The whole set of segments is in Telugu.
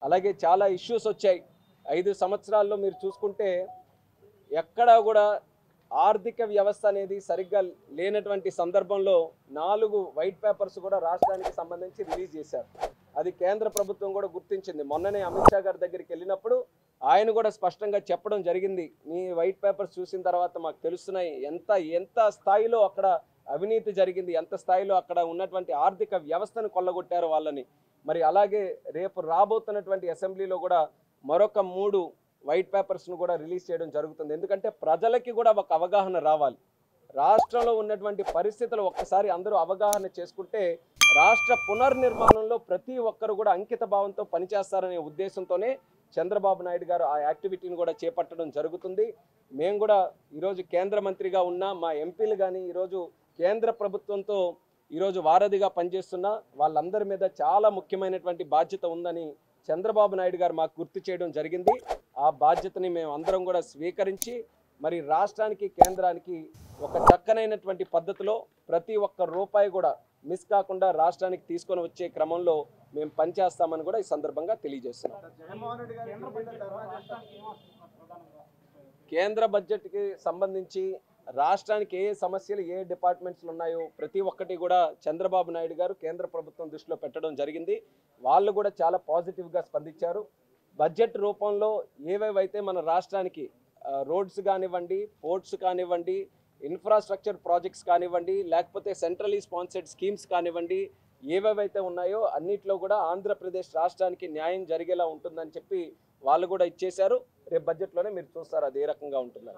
అలాగే చాలా ఇష్యూస్ వచ్చాయి ఐదు సంవత్సరాల్లో మీరు చూసుకుంటే ఎక్కడా కూడా ఆర్థిక వ్యవస్థ అనేది సరిగ్గా లేనటువంటి సందర్భంలో నాలుగు వైట్ పేపర్స్ కూడా రాష్ట్రానికి సంబంధించి రిలీజ్ చేశారు అది కేంద్ర ప్రభుత్వం కూడా గుర్తించింది మొన్ననే అమిత్ షా గారి దగ్గరికి వెళ్ళినప్పుడు ఆయన కూడా స్పష్టంగా చెప్పడం జరిగింది మీ వైట్ పేపర్స్ చూసిన తర్వాత మాకు తెలుస్తున్నాయి ఎంత ఎంత స్థాయిలో అక్కడ అవినీతి జరిగింది ఎంత స్థాయిలో అక్కడ ఉన్నటువంటి ఆర్థిక వ్యవస్థను కొల్లగొట్టారు వాళ్ళని మరి అలాగే రేపు రాబోతున్నటువంటి అసెంబ్లీలో కూడా మరొక మూడు వైట్ పేపర్స్ను కూడా రిలీజ్ చేయడం జరుగుతుంది ఎందుకంటే ప్రజలకి కూడా ఒక అవగాహన రావాలి రాష్ట్రంలో ఉన్నటువంటి పరిస్థితులు ఒక్కసారి అందరూ అవగాహన చేసుకుంటే రాష్ట్ర పునర్నిర్మాణంలో ప్రతి ఒక్కరు కూడా అంకిత భావంతో పనిచేస్తారనే ఉద్దేశంతోనే చంద్రబాబు నాయుడు గారు ఆ యాక్టివిటీని కూడా చేపట్టడం జరుగుతుంది మేము కూడా ఈరోజు కేంద్ర మంత్రిగా ఉన్న మా ఎంపీలు కానీ ఈరోజు కేంద్ర ప్రభుత్వంతో ఈరోజు వారధిగా పనిచేస్తున్న వాళ్ళందరి మీద చాలా ముఖ్యమైనటువంటి బాధ్యత ఉందని చంద్రబాబు నాయుడు గారు మాకు గుర్తు చేయడం జరిగింది ఆ బాధ్యతని మేము అందరం కూడా స్వీకరించి మరి రాష్ట్రానికి కేంద్రానికి ఒక చక్కనైనటువంటి పద్ధతిలో ప్రతి ఒక్క రూపాయి కూడా మిస్ కాకుండా రాష్ట్రానికి తీసుకొని వచ్చే క్రమంలో మేము పనిచేస్తామని కూడా ఈ సందర్భంగా తెలియజేస్తున్నాం జగన్మోహన్ రెడ్డి గారు చెప్పింది తర్వాత కేంద్ర బడ్జెట్కి సంబంధించి రాష్ట్రానికి ఏ ఏ సమస్యలు ఏ డిపార్ట్మెంట్స్లు ఉన్నాయో ప్రతి ఒక్కటి కూడా చంద్రబాబు నాయుడు గారు కేంద్ర ప్రభుత్వం దృష్టిలో పెట్టడం జరిగింది వాళ్ళు కూడా చాలా పాజిటివ్గా స్పందించారు బడ్జెట్ రూపంలో ఏవేవైతే మన రాష్ట్రానికి రోడ్స్ కానివ్వండి పోర్ట్స్ కానివ్వండి ఇన్ఫ్రాస్ట్రక్చర్ ప్రాజెక్ట్స్ కానివ్వండి లేకపోతే సెంట్రలీ స్పాన్సర్డ్ స్కీమ్స్ కానివ్వండి ఏవేవైతే ఉన్నాయో అన్నిట్లో కూడా ఆంధ్రప్రదేశ్ రాష్ట్రానికి న్యాయం జరిగేలా ఉంటుందని చెప్పి వాళ్ళు కూడా ఇచ్చేశారు రేపు బడ్జెట్లోనే మీరు చూస్తారు అది ఏ రకంగా ఉంటుందని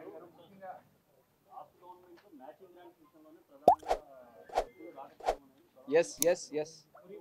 ఎస్ ఎస్ ఎస్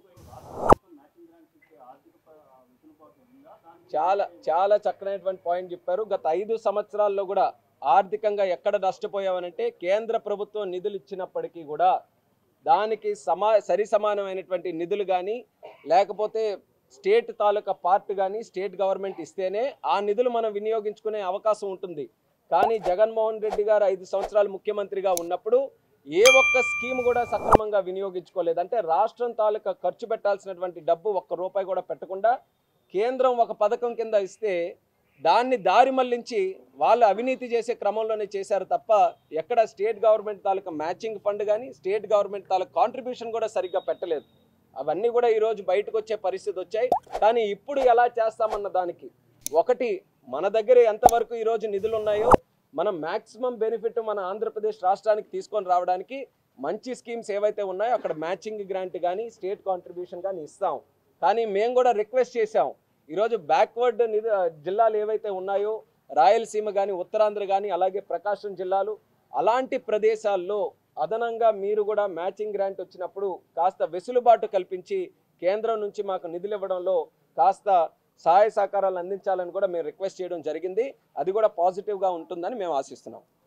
చాలా చాలా చక్కనైనటువంటి పాయింట్ చెప్పారు గత ఐదు సంవత్సరాల్లో కూడా ఆర్థికంగా ఎక్కడ నష్టపోయామనంటే కేంద్ర ప్రభుత్వం నిధులు ఇచ్చినప్పటికీ కూడా దానికి సమా సరి సమానమైనటువంటి నిధులు కానీ లేకపోతే స్టేట్ తాలూకా పార్ట్ కానీ స్టేట్ గవర్నమెంట్ ఇస్తేనే ఆ నిధులు మనం వినియోగించుకునే అవకాశం ఉంటుంది కానీ జగన్మోహన్ రెడ్డి గారు ఐదు సంవత్సరాలు ముఖ్యమంత్రిగా ఉన్నప్పుడు ఏ ఒక్క స్కీమ్ కూడా సక్రమంగా వినియోగించుకోలేదు అంటే రాష్ట్రం తాలూకా ఖర్చు పెట్టాల్సినటువంటి డబ్బు ఒక్క రూపాయి కూడా పెట్టకుండా కేంద్రం ఒక పథకం కింద ఇస్తే దాన్ని దారి మళ్లించి వాళ్ళు అవినీతి చేసే క్రమంలోనే చేశారు తప్ప ఎక్కడ స్టేట్ గవర్నమెంట్ తాలూకా మ్యాచింగ్ ఫండ్ కానీ స్టేట్ గవర్నమెంట్ తాలూకా కాంట్రిబ్యూషన్ కూడా సరిగ్గా పెట్టలేదు అవన్నీ కూడా ఈరోజు బయటకు వచ్చే పరిస్థితి వచ్చాయి కానీ ఇప్పుడు ఎలా చేస్తామన్న దానికి ఒకటి మన దగ్గర ఎంతవరకు ఈరోజు నిధులు ఉన్నాయో మనం మ్యాక్సిమం బెనిఫిట్ మన ఆంధ్రప్రదేశ్ రాష్ట్రానికి తీసుకొని రావడానికి మంచి స్కీమ్స్ ఏవైతే ఉన్నాయో అక్కడ మ్యాచింగ్ గ్రాంట్ కానీ స్టేట్ కాంట్రిబ్యూషన్ కానీ ఇస్తాం కానీ మేము కూడా రిక్వెస్ట్ చేశాం ఈరోజు బ్యాక్వర్డ్ నిధు జిల్లాలు ఏవైతే ఉన్నాయో రాయలసీమ కానీ ఉత్తరాంధ్ర కానీ అలాగే ప్రకాశం జిల్లాలు అలాంటి ప్రదేశాల్లో అదనంగా మీరు కూడా మ్యాచింగ్ గ్రాంట్ వచ్చినప్పుడు కాస్త వెసులుబాటు కల్పించి కేంద్రం నుంచి మాకు నిధులు ఇవ్వడంలో కాస్త సహాయ సహకారాలు అందించాలని కూడా మేము రిక్వెస్ట్ చేయడం జరిగింది అది కూడా పాజిటివ్గా ఉంటుందని మేము ఆశిస్తున్నాం